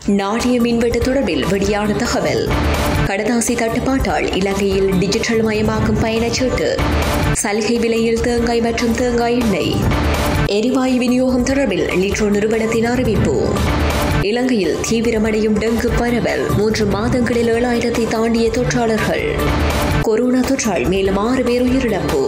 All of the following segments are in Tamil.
நாடிய மின்வெட்டு தொடர்பில் வெளியான தகவல் கடதாசி தட்டுப்பாட்டால் இலங்கையில் டிஜிட்டல் மயமாக்கும் பயணச்சீட்டு சலுகை விலையில் தேங்காய் மற்றும் தேங்காய் எண்ணெய் எரிவாயு விநியோகம் தொடர்பில் லிட்ரோ நிறுவனத்தின் அறிவிப்பு இலங்கையில் தீவிரமடையும் டெங்கு பரவல் மூன்று மாதங்களில் ஏழாயிரத்தை தாண்டிய தொற்றாளர்கள் கொரோனா தொற்றால் மேலும் ஆறு பேர் உயிரிழப்பு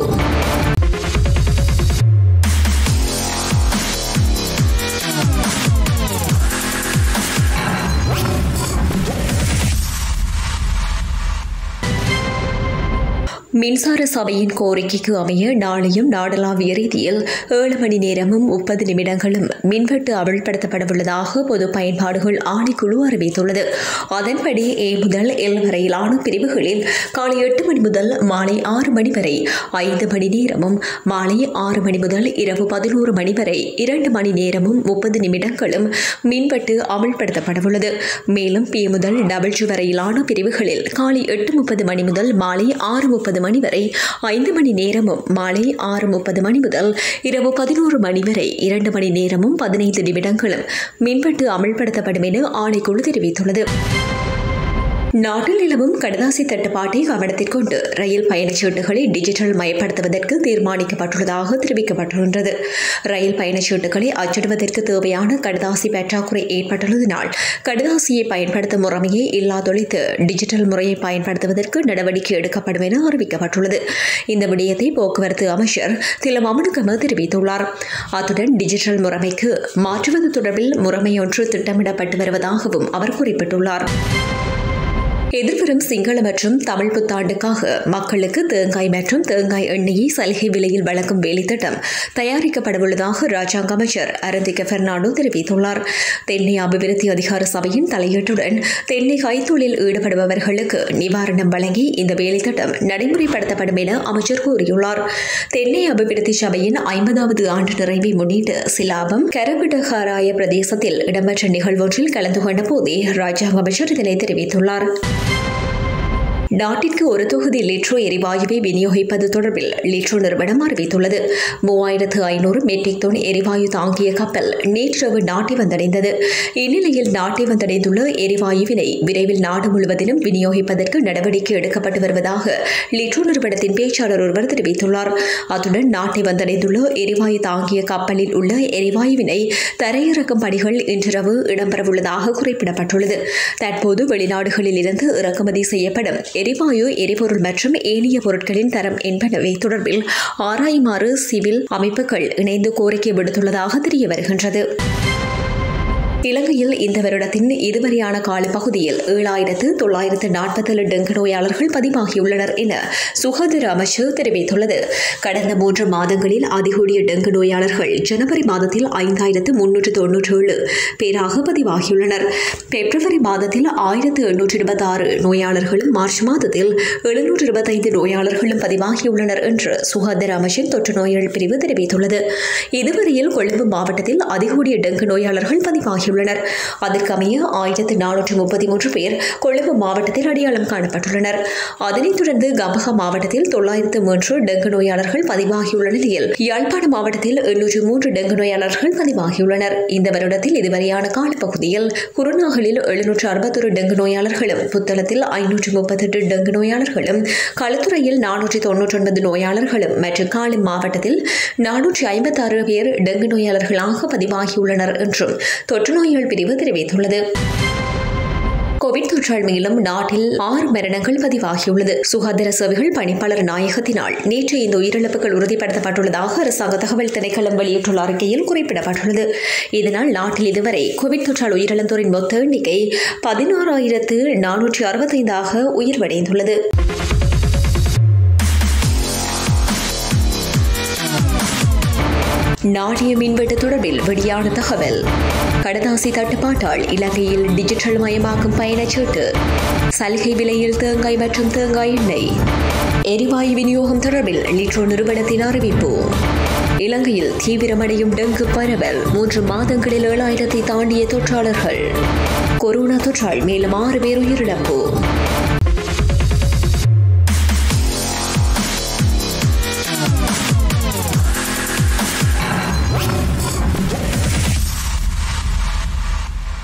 மின்சார சபையின் கோரிக்கைக்கு அமைய நாளையும் நாடளாவிய ரீதியில் ஏழு மணி நேரமும் முப்பது நிமிடங்களும் மின்வெட்டு அமல்படுத்தப்படவுள்ளதாக பொது பயன்பாடுகள் ஆணைக்குழு அறிவித்துள்ளது அதன்படி ஏ முதல் எல் வரையிலான பிரிவுகளில் காலை எட்டு மணி முதல் மாலை ஆறு மணி வரை ஐந்து மணி நேரமும் மாலை ஆறு மணி முதல் இரவு பதினோரு மணி வரை இரண்டு மணி நேரமும் முப்பது நிமிடங்களும் மின்வெட்டு அமல்படுத்தப்படவுள்ளது மேலும் பி முதல் டபுள் ஜி வரையிலான பிரிவுகளில் காலை எட்டு முப்பது மணி முதல் மாலை ஆறு முப்பது மணி வரை ஐந்து மணி நேரமும் மாலை ஆறு முப்பது மணி முதல் இரவு பதினோரு மணி வரை இரண்டு மணி நேரமும் பதினைந்து நிமிடங்களும் மின்வெட்டு அமல்படுத்தப்படும் என ஆணைக்குழு தெரிவித்துள்ளது நாட்டில் நிலவும் கடதாசி தட்டுப்பாட்டை கவனத்திற்கொண்டு ரயில் பயணச்சீட்டுகளை டிஜிட்டல் மயப்படுத்துவதற்கு தீர்மானிக்கப்பட்டுள்ளதாக தெரிவிக்கப்பட்டுள்ளது ரயில் பயணச்சீட்டுகளை அச்சிடுவதற்கு தேவையான கடதாசி பற்றாக்குறை ஏற்பட்டுள்ளதனால் கடதாசியை பயன்படுத்தும் முறைமையை இல்லாதொழித்து டிஜிட்டல் முறையை பயன்படுத்துவதற்கு நடவடிக்கை எடுக்கப்படும் என அறிவிக்கப்பட்டுள்ளது இந்த விடயத்தை போக்குவரத்து அமைச்சர் திலம் அமனுகம தெரிவித்துள்ளார் அத்துடன் டிஜிட்டல் முறைமைக்கு மாற்றுவது தொடர்பில் முறைமையொன்று திட்டமிடப்பட்டு வருவதாகவும் அவர் குறிப்பிட்டுள்ளார் எதிர்வரும் சிங்கள மற்றும் தமிழ் புத்தாண்டுக்காக மக்களுக்கு தேங்காய் மற்றும் தேங்காய் எண்ணெயை சலுகை விலையில் வழங்கும் வேலைத்திட்டம் தயாரிக்கப்படவுள்ளதாக ராஜாங்க அமைச்சர் அரந்திக பெர்னாண்டோ தெரிவித்துள்ளார் தென்னை அபிவிருத்தி அதிகார சபையின் தலையீட்டுடன் தென்னை கைத்தொழில் ஈடுபடுபவர்களுக்கு நிவாரணம் வழங்கி இந்த வேலைத்திட்டம் நடைமுறைப்படுத்தப்படும் என அமைச்சர் கூறியுள்ளார் தென்னை அபிவிருத்தி சபையின் ஐம்பதாவது ஆண்டு நிறைவை முன்னிட்டு சிலாபம் கரபிடகாராய பிரதேசத்தில் இடம்பெற்ற நிகழ்வொன்றில் கலந்து கொண்ட போதே ராஜாங்க அமைச்சர் இதனை தெரிவித்துள்ளார் நாட்டிற்கு ஒரு தொகுதி லிட்ரோ எரிவாயுவை விநியோகிப்பது தொடர்பில் லிட்ரோ நிறுவனம் அறிவித்துள்ளது மூவாயிரத்து ஐநூறு மெட்ரிக் டன் எரிவாயு தாங்கிய கப்பல் நேற்றிரவு நாட்டை வந்தடைந்தது இந்நிலையில் நாட்டை வந்தடைந்துள்ள எரிவாயுவினை விரைவில் நாடு முழுவதிலும் விநியோகிப்பதற்கு நடவடிக்கை எடுக்கப்பட்டு வருவதாக லிட்ரோ நிறுவனத்தின் பேச்சாளர் ஒருவர் தெரிவித்துள்ளார் அத்துடன் நாட்டை வந்தடைந்துள்ள எரிவாயு தாங்கிய கப்பலில் உள்ள எரிவாயுவினை தரையிறக்கும் பணிகள் இன்றிரவு இடம்பெறவுள்ளதாக குறிப்பிடப்பட்டுள்ளது தற்போது வெளிநாடுகளில் இருந்து இறக்குமதி செய்யப்படும் எரிவாயு எரிபொருள் மற்றும் ஏனைய பொருட்களின் தரம் என்பனவை தொடர்பில் ஆராயுமாறு சிவில் அமைப்புகள் இணைந்து கோரிக்கை விடுத்துள்ளதாக தெரிய வருகின்றது இலங்கையில் இந்த வருடத்தின் இதுவரையான காலப்பகுதியில் ஏழாயிரத்து தொள்ளாயிரத்து நாற்பத்தேழு டெங்கு நோயாளர்கள் பதிவாகியுள்ளனர் என சுகாதார அமைச்சு தெரிவித்துள்ளது கடந்த மூன்று மாதங்களில் அதிகூடிய டெங்கு நோயாளர்கள் ஜனவரி மாதத்தில் ஐந்தாயிரத்து முன்னூற்று தொன்னூற்றி ஏழு பேராக பதிவாகியுள்ளனர் பிப்ரவரி மாதத்தில் ஆயிரத்து எண்ணூற்று இருபத்தி ஆறு நோயாளர்களும் மார்ச் மாதத்தில் எழுநூற்று இருபத்தைந்து நோயாளர்களும் பதிவாகியுள்ளனர் என்று சுகாதார அமைச்சின் தொற்று நோய்கள் பிரிவு தெரிவித்துள்ளது இதுவரையில் கொழும்பு மாவட்டத்தில் அதிகூடிய டெங்கு நோயாளர்கள் பதிவாகி உள்ளனர் அதற்கமைய ஆயிரத்து நானூற்று முப்பத்தி மூன்று பேர் கொழும்பு மாவட்டத்தில் அடையாளம் காணப்பட்டுள்ளனர் அதனைத் தொடர்ந்து கம்பக மாவட்டத்தில் தொள்ளாயிரத்து மூன்று டெங்கு நோயாளர்கள் பதிவாகியுள்ள நிலையில் யாழ்ப்பாண மாவட்டத்தில் எண்ணூற்று மூன்று டெங்கு நோயாளர்கள் பதிவாகியுள்ளனர் இந்த வருடத்தில் இதுவரையான காலப்பகுதியில் குருநாகலில் எழுநூற்று அறுபத்தொரு டெங்கு நோயாளர்களும் புத்தளத்தில் ஐநூற்று முப்பத்தெட்டு டெங்கு நோயாளர்களும் களுத்துறையில் நானூற்றி தொன்னூற்றி ஒன்பது நோயாளர்களும் மற்றும் காலி மாவட்டத்தில் நானூற்றி ஐம்பத்தாறு பேர் டெங்கு நோயாளர்களாக பதிவாகியுள்ளனர் என்றும் தொற்று நோய்கள் பிரிவு தெரிவித்துள்ளது கோவிட் தொற்றால் மேலும் நாட்டில் ஆறு மரணங்கள் பதிவாகியுள்ளது சுகாதார சேவைகள் பணிப்பாளர் நாயகத்தினால் நேற்று இந்த உயிரிழப்புகள் உறுதிப்படுத்தப்பட்டுள்ளதாக அரசாங்க தகவல் திணைக்களம் வெளியிட்டுள்ள அறிக்கையில் குறிப்பிடப்பட்டுள்ளது இதனால் நாட்டில் இதுவரை கோவிட் தொற்றால் உயிரிழந்தோரின் மொத்த எண்ணிக்கை பதினோராயிரத்து நானூற்றி அறுபத்தைந்தாக உயிர்வடைந்துள்ளது நாடிய மின்வெட்டு தொடர்பில் வெளியான தகவல் கடதாசி தட்டுப்பாட்டால் இலங்கையில் டிஜிட்டல் மயமாக்கும் பயணச்சீட்டு சலுகை விலையில் தேங்காய் மற்றும் தேங்காய் எண்ணெய் எரிவாயு விநியோகம் தொடர்பில் லிட்ரோ நிறுவனத்தின் அறிவிப்பு இலங்கையில் தீவிரமடையும் டெங்கு பரவல் மூன்று மாதங்களில் ஏழாயிரத்தை தாண்டிய தொற்றாளர்கள் கொரோனா தொற்றால் மேலும் ஆறு பேர் உயிரிழப்பு